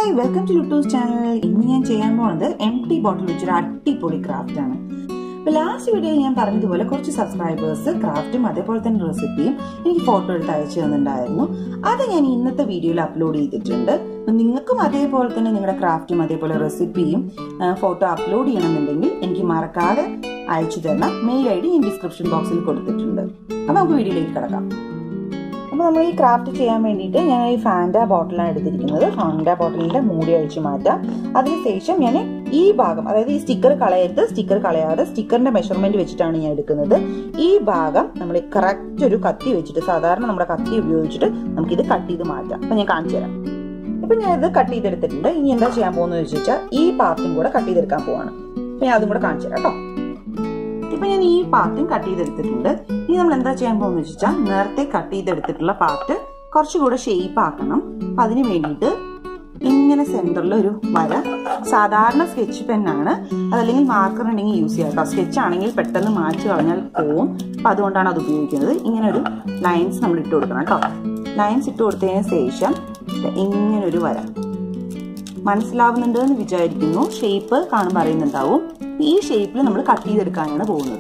hi welcome to Luttus channel ഇന്ന് ഞാൻ ചെയ്യാൻ പോകുന്നത് എം ടി ബോട്ടിൽ വെച്ചൊരു അടിപൊളി ക്രാഫ്റ്റ് ആണ് അപ്പൊ ലാസ്റ്റ് വീഡിയോ ഞാൻ പറഞ്ഞതുപോലെ കുറച്ച് സബ്സ്ക്രൈബേഴ്സ് ക്രാഫ്റ്റും അതേപോലെ തന്നെ റെസിപ്പിയും എനിക്ക് ഫോട്ടോ എടുത്ത് അയച്ചു തന്നിട്ടുണ്ടായിരുന്നു അത് ഞാൻ ഇന്നത്തെ വീഡിയോയിൽ അപ്ലോഡ് ചെയ്തിട്ടുണ്ട് അപ്പൊ നിങ്ങൾക്കും അതേപോലെ തന്നെ നിങ്ങളുടെ ക്രാഫ്റ്റും അതേപോലെ റെസിപ്പിയും ഫോട്ടോ അപ്ലോഡ് ചെയ്യണമെന്നുണ്ടെങ്കിൽ എനിക്ക് മറക്കാതെ അയച്ചു തരണം മെയിൽ ഐ ഡി ഞാൻ ഡിസ്ക്രിപ്ഷൻ ബോക്സിൽ കൊടുത്തിട്ടുണ്ട് അപ്പൊ നമുക്ക് വീഡിയോയിലേക്ക് കിടക്കാം അപ്പോൾ നമ്മൾ ഈ ക്രാഫ്റ്റ് ചെയ്യാൻ വേണ്ടിയിട്ട് ഞാൻ ഈ ഫാൻഡ ബോട്ടിലാണ് എടുത്തിരിക്കുന്നത് ഫാൻഡ ബോട്ടിലിന്റെ മൂടി അഴിച്ചു മാറ്റാം അതിനുശേഷം ഞാൻ ഈ ഭാഗം അതായത് ഈ സ്റ്റിക്കർ കളയരുത് സ്റ്റിക്കർ കളയാതെ സ്റ്റിക്കറിന്റെ മെഷർമെന്റ് വെച്ചിട്ടാണ് ഞാൻ എടുക്കുന്നത് ഈ ഭാഗം നമ്മൾ കറക്റ്റ് ഒരു കത്തി വെച്ചിട്ട് സാധാരണ നമ്മുടെ കത്തി ഉപയോഗിച്ചിട്ട് നമുക്കിത് കട്ട് ചെയ്ത് മാറ്റാം അപ്പൊ ഞാൻ കാണിച്ചു തരാം ഇപ്പൊ ഞാൻ ഇത് കട്ട് ചെയ്തെടുത്തിട്ടുണ്ട് ഇനി എന്താ ചെയ്യാൻ പോകുന്നത് വെച്ച് വെച്ചാൽ ഈ പാർട്ടും കൂടെ കട്ട് ചെയ്തെടുക്കാൻ പോവാണ് അപ്പൊ ഞാൻ അതും കൂടെ കാണിച്ചു തരാം കേട്ടോ ഇപ്പൊ ഞാൻ ഈ പാർട്ടും കട്ട് ചെയ്തെടുത്തിട്ടുണ്ട് ഇനി നമ്മൾ എന്താ ചെയ്യാൻ പോകുന്നത് വെച്ചാൽ നേരത്തെ കട്ട് ചെയ്തെടുത്തിട്ടുള്ള പാർട്ട് കുറച്ചുകൂടെ ഷേപ്പ് ആക്കണം അപ്പൊ അതിന് വേണ്ടിയിട്ട് ഇങ്ങനെ സെന്ററിൽ ഒരു വര സാധാരണ സ്കെച്ച് പെന്നാണ് അതല്ലെങ്കിൽ മാർക്കർ ഉണ്ടെങ്കിൽ യൂസ് ചെയ്യാം കേട്ടോ സ്കെച്ച് ആണെങ്കിൽ പെട്ടെന്ന് മാറ്റി കളഞ്ഞാൽ പോവും അപ്പൊ അതുകൊണ്ടാണ് അത് ഉപയോഗിക്കുന്നത് ഇങ്ങനെ ഒരു ലൈൻസ് നമ്മൾ ഇട്ട് കൊടുക്കണം കേട്ടോ ലൈൻസ് ഇട്ട് കൊടുത്തതിന് ശേഷം ഇങ്ങനെ ഒരു വര മനസ്സിലാവുന്നുണ്ട് എന്ന് വിചാരിക്കുന്നു ഷേപ്പ് കാണുമ്പോൾ അറിയുന്നുണ്ടാവും ഈ ഷേപ്പിൽ നമ്മൾ കട്ട് ചെയ്തെടുക്കാനാണ് പോകുന്നത്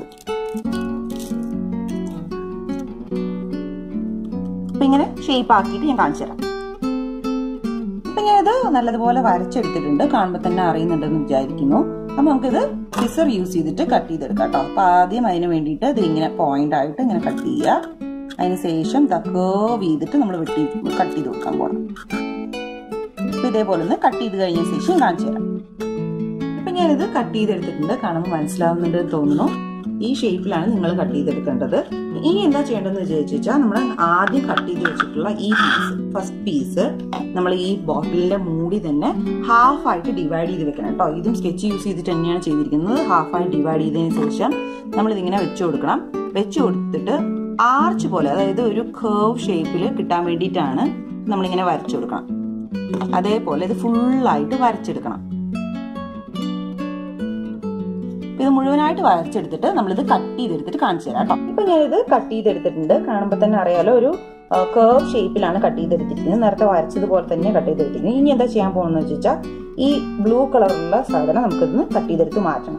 അപ്പൊ ഇങ്ങനെ ഷേപ്പ് ആക്കിയിട്ട് ഞാൻ കാണിച്ചു തരാം അപ്പൊ ഞാനത് നല്ലതുപോലെ വരച്ചെടുത്തിട്ടുണ്ട് കാണുമ്പോൾ തന്നെ അറിയുന്നുണ്ടെന്ന് വിചാരിക്കുന്നു അപ്പൊ നമുക്കിത് സിസർ യൂസ് ചെയ്തിട്ട് കട്ട് ചെയ്തെടുക്കാം കേട്ടോ അപ്പൊ ആദ്യം അതിന് വേണ്ടിയിട്ട് ഇത് ഇങ്ങനെ പോയിന്റ് ആയിട്ട് ഇങ്ങനെ കട്ട് ചെയ്യുക അതിന് ശേഷം കർവ് ചെയ്തിട്ട് നമ്മൾ വെട്ടി കട്ട് ചെയ്ത് കൊടുക്കാൻ പോകണം അപ്പൊ ഇതേപോലെ ഒന്ന് കട്ട് ചെയ്ത് കഴിഞ്ഞ ശേഷം കാണിച്ചു തരാം ഇപ്പൊ ഞാനിത് കട്ട് ചെയ്തെടുത്തിട്ടുണ്ട് കാണുമ്പോൾ മനസ്സിലാവുന്നുണ്ട് എന്ന് തോന്നുന്നു ഈ ഷേപ്പിലാണ് നിങ്ങൾ കട്ട് ചെയ്തെടുക്കേണ്ടത് ഇനി എന്താ ചെയ്യേണ്ടതെന്ന് വിചാരിച്ചു വെച്ചാൽ നമ്മൾ ആദ്യം കട്ട് ചെയ്ത് വെച്ചിട്ടുള്ള ഈ പീസ് ഫസ്റ്റ് പീസ് നമ്മൾ ഈ ബോട്ടിലിന്റെ മൂടി തന്നെ ഹാഫ് ആയിട്ട് ഡിവൈഡ് ചെയ്ത് വെക്കണം കേട്ടോ ഇതും സ്കെച്ച് യൂസ് ചെയ്തിട്ട് തന്നെയാണ് ചെയ്തിരിക്കുന്നത് ഹാഫ് ആയിട്ട് ഡിവൈഡ് ചെയ്തതിന് ശേഷം നമ്മൾ ഇതിങ്ങനെ വെച്ചു കൊടുക്കണം വെച്ചു കൊടുത്തിട്ട് ആർച്ച് പോലെ അതായത് ഒരു കേർവ് ഷേപ്പിൽ കിട്ടാൻ വേണ്ടിയിട്ടാണ് നമ്മളിങ്ങനെ വരച്ചു കൊടുക്കണം അതേപോലെ ഇത് ഫുള്ളായിട്ട് വരച്ചെടുക്കണം ഇത് മുഴുവനായിട്ട് വരച്ചെടുത്തിട്ട് നമ്മളിത് കട്ട് ചെയ്തെടുത്തിട്ട് കാണിച്ചു തരാം കേട്ടോ ഇപ്പൊ ഞാനിത് കട്ട് ചെയ്തെടുത്തിട്ടുണ്ട് കാണുമ്പോൾ തന്നെ അറിയാലോ ഒരു കേർവ് ഷേപ്പിലാണ് കട്ട് ചെയ്തെടുത്തിരിക്കുന്നത് നേരത്തെ വരച്ചതുപോലെ തന്നെ കട്ട് ചെയ്തെടുത്തിരിക്കുന്നത് ഇനി എന്താ ചെയ്യാൻ പോകുന്നത് വെച്ചാൽ ഈ ബ്ലൂ കളറുള്ള സാധനം നമുക്കിന്ന് കട്ട് ചെയ്തെടുത്ത് മാറ്റണം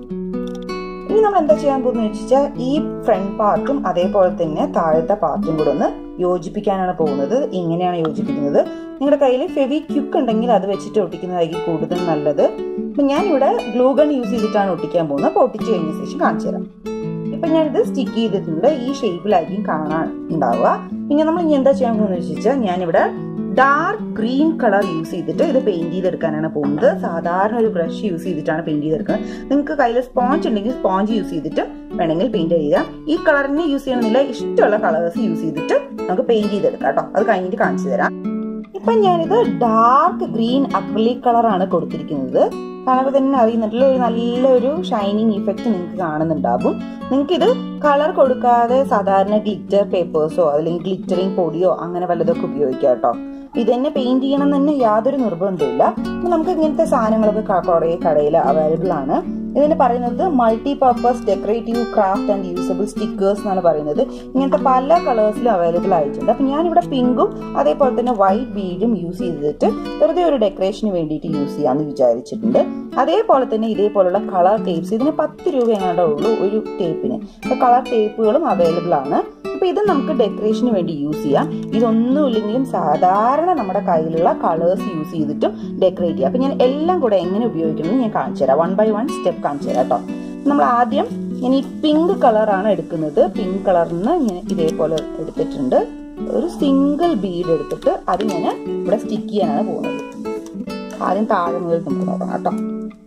ഇനി നമ്മൾ എന്താ ചെയ്യാൻ പോകുന്നത് വെച്ചാൽ ഈ ഫ്രണ്ട് പാർട്ടും അതേപോലെ തന്നെ താഴത്തെ പാർട്ടും കൂടെ ഒന്ന് യോജിപ്പിക്കാനാണ് പോകുന്നത് ഇങ്ങനെയാണ് യോജിപ്പിക്കുന്നത് നിങ്ങളുടെ കയ്യിൽ ഫെവി ക്യുക്ക് ഉണ്ടെങ്കിൽ അത് വെച്ചിട്ട് ഒട്ടിക്കുന്നതായിരിക്കും കൂടുതൽ നല്ലത് അപ്പൊ ഞാനിവിടെ ഗ്ലൂ ഗൺ യൂസ് ചെയ്തിട്ടാണ് ഒട്ടിക്കാൻ പോകുന്നത് അപ്പൊ ഒട്ടിച്ചു കഴിഞ്ഞ ശേഷം കാണിച്ചു തരാം ഇപ്പൊ ഞാനിത് സ്റ്റിക്ക് ചെയ്തിട്ടുണ്ട് ഈ ഷേപ്പിലായിരിക്കും കാണാൻ ഉണ്ടാവുക പിന്നെ നമ്മൾ ഇനി എന്താ ചെയ്യാൻ പോകുന്നത് വെച്ചാൽ ഞാനിവിടെ ഡാർക്ക് ഗ്രീൻ കളർ യൂസ് ചെയ്തിട്ട് ഇത് പെയിന്റ് ചെയ്തെടുക്കാനാണ് പോകുന്നത് സാധാരണ ഒരു ബ്രഷ് യൂസ് ചെയ്തിട്ടാണ് പെയിന്റ് ചെയ്തെടുക്കുന്നത് നിങ്ങൾക്ക് കയ്യിൽ സ്പോഞ്ച് ഉണ്ടെങ്കിൽ സ്പോഞ്ച് യൂസ് ചെയ്തിട്ട് വേണമെങ്കിൽ പെയിന്റ് ചെയ്യാം ഈ കളറിന് യൂസ് ചെയ്യണമെന്നില്ല ഇഷ്ടമുള്ള കളേഴ്സ് യൂസ് ചെയ്തിട്ട് നമുക്ക് പെയിന്റ് ചെയ്തെടുക്കാം കേട്ടോ അത് കഴിഞ്ഞിട്ട് കാണിച്ചു തരാം ഇപ്പൊ ഞാനിത് ഡാർക്ക് ഗ്രീൻ അക്രലിക് കളറാണ് കൊടുത്തിരിക്കുന്നത് കാണുമ്പോൾ തന്നെ അറിയുന്നുണ്ടല്ലോ ഒരു നല്ലൊരു ഷൈനിങ് ഇഫക്റ്റ് നിങ്ങൾക്ക് കാണുന്നുണ്ടാകും നിങ്ങൾക്ക് ഇത് കളർ കൊടുക്കാതെ സാധാരണ ഗ്ലിറ്റർ പേപ്പേഴ്സോ അല്ലെങ്കിൽ ഗ്ലിറ്ററിങ് പൊടിയോ അങ്ങനെ വല്ലതൊക്കെ ഉപയോഗിക്കാം കേട്ടോ ഇത് തന്നെ പെയിന്റ് ചെയ്യണം തന്നെ യാതൊരു നിർബന്ധമില്ല നമുക്ക് ഇങ്ങനത്തെ സാധനങ്ങളൊക്കെ കുറെ കടയിൽ അവൈലബിൾ ആണ് ഇതിന് പറയുന്നത് multi purpose decorative craft and usable stickers എന്നാണ് പറയുന്നത് ഇങ്ങനത്തെ പല കളേഴ്സിലും അവൈലബിൾ ആയിട്ടുണ്ട് അപ്പൊ ഞാനിവിടെ പിങ്കും അതേപോലെ തന്നെ വൈറ്റ് ബീഡും യൂസ് ചെയ്തിട്ട് വെറുതെ ഒരു ഡെക്കറേഷന് വേണ്ടിയിട്ട് യൂസ് ചെയ്യാന്ന് വിചാരിച്ചിട്ടുണ്ട് അതേപോലെ തന്നെ ഇതേപോലുള്ള കളർ ടേപ്സ് ഇതിന് പത്ത് രൂപ എങ്ങാണ്ടേ ഉള്ളൂ ഒരു ടേപ്പിന് അപ്പൊ കളർ ടേപ്പുകളും അവൈലബിൾ ആണ് അപ്പൊ ഇത് നമുക്ക് ഡെക്കറേഷന് വേണ്ടി യൂസ് ചെയ്യാം ഇതൊന്നും ഇല്ലെങ്കിലും സാധാരണ നമ്മുടെ കയ്യിലുള്ള കളേഴ്സ് യൂസ് ചെയ്തിട്ടും ഡെക്കറേറ്റ് ചെയ്യാം അപ്പൊ ഞാൻ എല്ലാം കൂടെ എങ്ങനെ ഉപയോഗിക്കുന്നത് ഞാൻ കാണിച്ചു തരാം വൺ ബൈ വൺ സ്റ്റെപ്പ് കാണിച്ചു തരാം കേട്ടോ നമ്മൾ ആദ്യം ഞാൻ ഈ പിങ്ക് കളറാണ് എടുക്കുന്നത് പിങ്ക് കളറിന് ഞാൻ ഇതേപോലെ എടുത്തിട്ടുണ്ട് ഒരു സിംഗിൾ ബീഡ് എടുത്തിട്ട് അത് ഞാൻ ഇവിടെ സ്റ്റിക്ക് ചെയ്യാനാണ് പോകുന്നത് ആദ്യം താഴെ മുതൽ നമുക്ക് നോക്കണം കേട്ടോ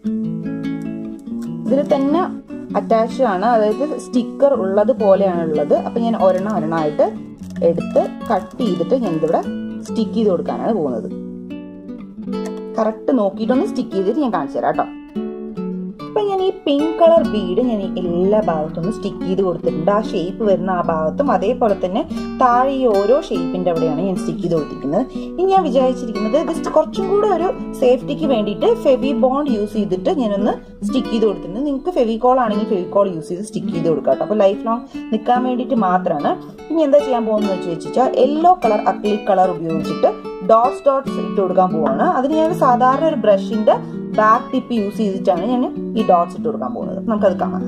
ഇതിൽ തന്നെ അറ്റാച്ച് ആണ് അതായത് സ്റ്റിക്കർ ഉള്ളത് പോലെയാണ് ഉള്ളത് അപ്പൊ ഞാൻ ഒരെണ്ണം ഒരെണ്ണമായിട്ട് എടുത്ത് കട്ട് ചെയ്തിട്ട് ഞാൻ ഇതിവിടെ സ്റ്റിക്ക് ചെയ്ത് കൊടുക്കാനാണ് പോകുന്നത് കറക്റ്റ് നോക്കിയിട്ടൊന്ന് സ്റ്റിക്ക് ചെയ്തിട്ട് ഞാൻ കാണിച്ചു തരാം കേട്ടോ ഇപ്പൊ ഞാൻ ഈ പിങ്ക് കളർ ബീഡ് ഞാൻ എല്ലാ ഭാഗത്തും ഒന്ന് സ്റ്റിക്ക് ചെയ്ത് കൊടുത്തിട്ടുണ്ട് ആ ഷേപ്പ് വരുന്ന ആ ഭാഗത്തും അതേപോലെ തന്നെ താഴെ ഈ ഓരോ ഷേപ്പിന്റെ അവിടെയാണ് ഞാൻ സ്റ്റിക്ക് ചെയ്ത് കൊടുത്തിരിക്കുന്നത് ഇനി ഞാൻ വിചാരിച്ചിരിക്കുന്നത് ഇത് കുറച്ചും കൂടെ ഒരു സേഫ്റ്റിക്ക് വേണ്ടിയിട്ട് ഫെവി ബോണ്ട് യൂസ് ചെയ്തിട്ട് ഞാനൊന്ന് സ്റ്റിക്ക് ചെയ്ത് കൊടുത്തിട്ടുണ്ട് നിങ്ങൾക്ക് ഫെവിക്കോൾ ആണെങ്കിൽ ഫെവിക്കോൾ യൂസ് ചെയ്ത് സ്റ്റിക്ക് ചെയ്ത് കൊടുക്കാം കേട്ടോ അപ്പൊ ലൈഫ് ലോങ് നിൽക്കാൻ വേണ്ടിയിട്ട് മാത്രമാണ് ഇനി എന്താ ചെയ്യാൻ പോകുന്നത് വെച്ച് വെച്ചാൽ യെല്ലോ കളർ അക്ലിക് കളർ ഉപയോഗിച്ചിട്ട് ഡോട്ട്സ് ഡോട്ട്സ് ഇട്ട് കൊടുക്കാൻ പോവാണ് അതിന് ഞാൻ സാധാരണ ഒരു ബ്രഷിന്റെ ബാക്ക് ടിപ്പ് യൂസ് ചെയ്തിട്ടാണ് ഞാൻ ഈ ഡോട്ട്സ് ഇട്ട് കൊടുക്കാൻ പോകുന്നത് നമുക്കത് കാണാം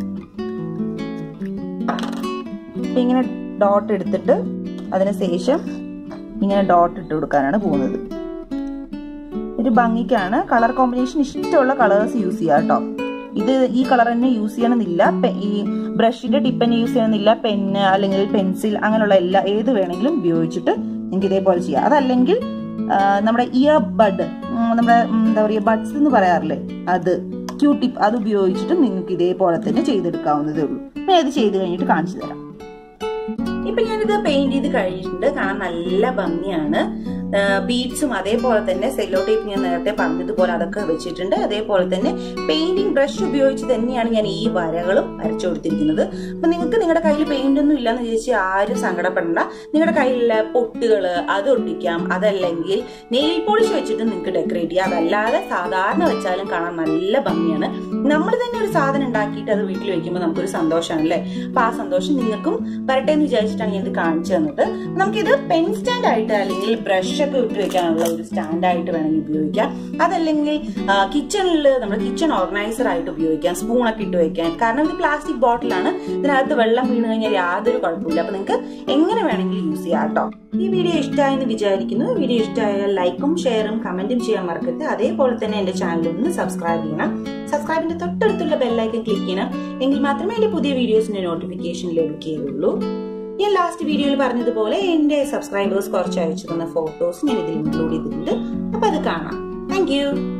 അപ്പൊ ഇങ്ങനെ ഡോട്ട് എടുത്തിട്ട് അതിന് ശേഷം ഇങ്ങനെ ഡോട്ട് ഇട്ട് കൊടുക്കാനാണ് പോകുന്നത് ഒരു ഭംഗിക്കാണ് കളർ കോമ്പിനേഷൻ ഇഷ്ടമുള്ള കളേഴ്സ് യൂസ് ചെയ്യാം കേട്ടോ ഇത് ഈ കളർ തന്നെ യൂസ് ചെയ്യണമെന്നില്ല ഈ ബ്രഷിന്റെ ടിപ്പ് തന്നെ യൂസ് ചെയ്യണമെന്നില്ല പെന്ന് അല്ലെങ്കിൽ പെൻസിൽ അങ്ങനെയുള്ള എല്ലാ ഏത് വേണമെങ്കിലും ഉപയോഗിച്ചിട്ട് നിങ്ങൾക്ക് ഇതേപോലെ ചെയ്യാം അതല്ലെങ്കിൽ നമ്മുടെ ഇയർ ബഡ് നമ്മുടെ എന്താ പറയുക ബഡ്സ് എന്ന് പറയാറില്ലേ അത് ക്യൂ ടിപ്പ് അത് ഉപയോഗിച്ചിട്ട് നിങ്ങൾക്ക് ഇതേപോലെ തന്നെ ചെയ്തെടുക്കാവുന്നതേ ഉള്ളൂ ഞാൻ ഇത് ചെയ്ത് കഴിഞ്ഞിട്ട് കാണിച്ചു തരാം ഇപ്പൊ ഞാനിത് പെയിന്റ് ചെയ്ത് കഴിഞ്ഞിട്ടുണ്ട് കാണാൻ നല്ല ഭംഗിയാണ് ബീഡ്സും അതേപോലെ തന്നെ സെല്ലോ ടേപ്പ് ഞാൻ നേരത്തെ പറഞ്ഞതുപോലെ അതൊക്കെ വെച്ചിട്ടുണ്ട് അതേപോലെ തന്നെ പെയിന്റിംഗ് ബ്രഷ് ഉപയോഗിച്ച് തന്നെയാണ് ഞാൻ ഈ വരകളും വരച്ചു കൊടുത്തിരിക്കുന്നത് അപ്പൊ നിങ്ങൾക്ക് നിങ്ങളുടെ കയ്യിൽ പെയിന്റ് ഒന്നും ഇല്ലെന്ന് ചോദിച്ചാൽ ആരും സങ്കടപ്പെടണ്ട നിങ്ങളുടെ കയ്യിലുള്ള പൊട്ടുകള് അത് ഒട്ടിക്കാം അതല്ലെങ്കിൽ നെയിൽ പോളിഷ് വെച്ചിട്ട് നിങ്ങൾക്ക് ഡെക്കറേറ്റ് ചെയ്യാം അതല്ലാതെ സാധാരണ വെച്ചാലും കാണാൻ നല്ല ഭംഗിയാണ് നമ്മൾ തന്നെ ഒരു സാധനം ഉണ്ടാക്കിയിട്ട് അത് വീട്ടിൽ വെക്കുമ്പോൾ നമുക്കൊരു സന്തോഷമാണ് അല്ലേ അപ്പൊ ആ സന്തോഷം നിങ്ങൾക്കും വരട്ടെ എന്ന് വിചാരിച്ചിട്ടാണ് ഞാൻ ഇത് കാണിച്ചു തന്നത് നമുക്കിത് പെൻ സ്റ്റാൻഡ് ആയിട്ട് അല്ലെങ്കിൽ ബ്രഷ് ഒക്കെ ഇട്ട് വെക്കാനുള്ള ഒരു സ്റ്റാൻഡ് ആയിട്ട് വേണമെങ്കിൽ ഉപയോഗിക്കാം അതല്ലെങ്കിൽ കിച്ചണിൽ നമ്മുടെ കിച്ചൺ ഓർഗനൈസർ ആയിട്ട് ഉപയോഗിക്കാം സ്പൂണൊക്കെ ഇട്ട് വെക്കാൻ കാരണം ഇത് പ്ലാസ്റ്റിക് ബോട്ടിലാണ് ഇതിനകത്ത് വെള്ളം വീണ് കഴിഞ്ഞാൽ യാതൊരു കുഴപ്പമില്ല അപ്പൊ നിങ്ങൾക്ക് എങ്ങനെ വേണമെങ്കിലും യൂസ് ചെയ്യാം കേട്ടോ ഈ വീഡിയോ ഇഷ്ടമായെന്ന് വിചാരിക്കുന്നു വീഡിയോ ഇഷ്ടമായാൽ ലൈക്കും ഷെയറും കമന്റും ചെയ്യാൻ മറക്കരുത് അതേപോലെ തന്നെ എന്റെ ചാനൽ ഒന്ന് സബ്സ്ക്രൈബ് ചെയ്യണം സബ്സ്ക്രൈബിന്റെ തൊട്ടടുത്തുള്ള ബെല്ലൈക്കൻ ക്ലിക്ക് ചെയ്യണം എങ്കിൽ മാത്രമേ എന്റെ പുതിയ വീഡിയോസിന്റെ നോട്ടിഫിക്കേഷൻ ലഭിക്കുകയുള്ളൂ ഞാൻ ലാസ്റ്റ് വീഡിയോയിൽ പറഞ്ഞതുപോലെ എന്റെ സബ്സ്ക്രൈബേഴ്സ് കുറച്ച് അയച്ചു തന്ന ഫോട്ടോസ് ഞാൻ ഇതിൽ ഇൻക്ലൂഡ് ചെയ്തിട്ടുണ്ട് അപ്പൊ അത് കാണാം താങ്ക്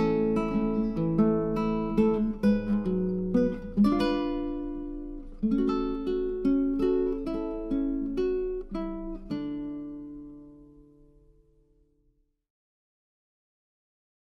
you